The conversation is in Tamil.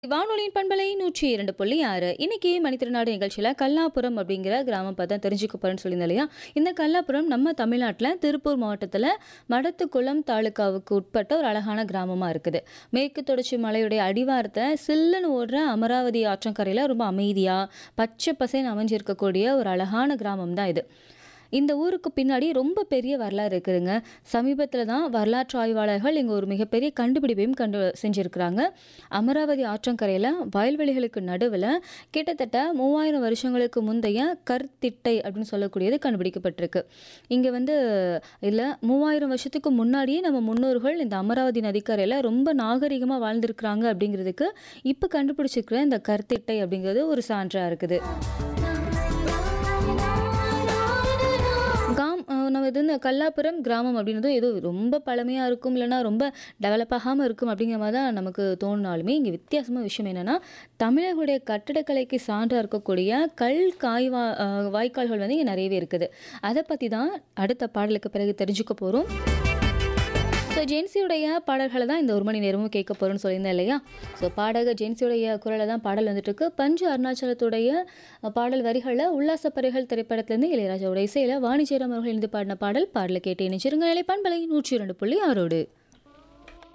வானொலியின் பண்பலை நூற்றி இரண்டு புள்ளி ஆறு இன்னைக்கு மணித்திருநாடு நிகழ்ச்சியில் கல்லாபுரம் அப்படிங்கிற கிராமம் பார்த்தா தெரிஞ்சுக்க போறேன்னு சொல்லியிருந்தேன் இல்லையா இந்த கல்லாபுரம் நம்ம தமிழ்நாட்டில் திருப்பூர் மாவட்டத்தில் மடத்துக்குளம் தாலுக்காவுக்கு உட்பட்ட ஒரு அழகான கிராமமாக இருக்குது மேற்கு தொடர்ச்சி மலையுடைய அடிவாரத்தில் சில்லுன்னு ஓடுற அமராவதி ஆற்றங்கரையில் ரொம்ப அமைதியாக பச்சை பசேன்னு அமைஞ்சிருக்கக்கூடிய ஒரு அழகான கிராமம் தான் இது இந்த ஊருக்கு பின்னாடி ரொம்ப பெரிய வரலாறு இருக்குதுங்க சமீபத்தில் தான் வரலாற்று ஆய்வாளர்கள் இங்கே ஒரு மிகப்பெரிய கண்டுபிடிப்பையும் கண்டு செஞ்சுருக்கிறாங்க அமராவதி ஆற்றங்கரையில் வயல்வெளிகளுக்கு நடுவில் கிட்டத்தட்ட மூவாயிரம் வருஷங்களுக்கு முந்தைய கற்திட்டை அப்படின்னு சொல்லக்கூடியது கண்டுபிடிக்கப்பட்டிருக்கு இங்கே வந்து இல்லை மூவாயிரம் வருஷத்துக்கு முன்னாடியே நம்ம முன்னோர்கள் இந்த அமராவதி நதிக்கரையில் ரொம்ப நாகரிகமாக வாழ்ந்திருக்கிறாங்க அப்படிங்கிறதுக்கு இப்போ கண்டுபிடிச்சிருக்கிற இந்த கற்திட்டை அப்படிங்கிறது ஒரு சான்றாக இருக்குது காம் அஹ் நம்ம இது இந்த கல்லாபுரம் கிராமம் அப்படின்றதும் ஏதோ ரொம்ப பழமையாக இருக்கும் இல்லைன்னா ரொம்ப டெவலப் ஆகாமல் இருக்கும் அப்படிங்கிற மாதிரி தான் நமக்கு தோணினாலுமே இங்கே வித்தியாசமான விஷயம் என்னென்னா தமிழர்களுடைய கட்டிடக்கலைக்கு சான்றாக இருக்கக்கூடிய கல் காய்வா அஹ் வாய்க்கால்கள் வந்து இங்கே நிறையவே இருக்குது அதை பற்றி தான் அடுத்த பாடலுக்கு பிறகு தெரிஞ்சுக்க போகிறோம் ஸோ ஜென்சியுடைய பாடல்களை தான் இந்த ஒரு மணி நேரமும் கேட்க போகிறோம்னு சொல்லியிருந்தேன் இல்லையா ஸோ பாடகர் ஜென்சியுடைய குரலில் தான் பாடல் வந்துட்டு இருக்கு பஞ்சு அருணாச்சலத்துடைய அஹ், பாடல் வரிகளில் உல்லாச பறைகள் திரைப்படத்திலேருந்து இளையராஜாவோட இசையில் வாணி ஜெயராம் அவர்கள் எழுந்து பாடின பாடல் பாடலை கேட்டு இணைச்சிருங்க நிலை பண்பலை நூற்றி இரண்டு புள்ளி ஆறோடு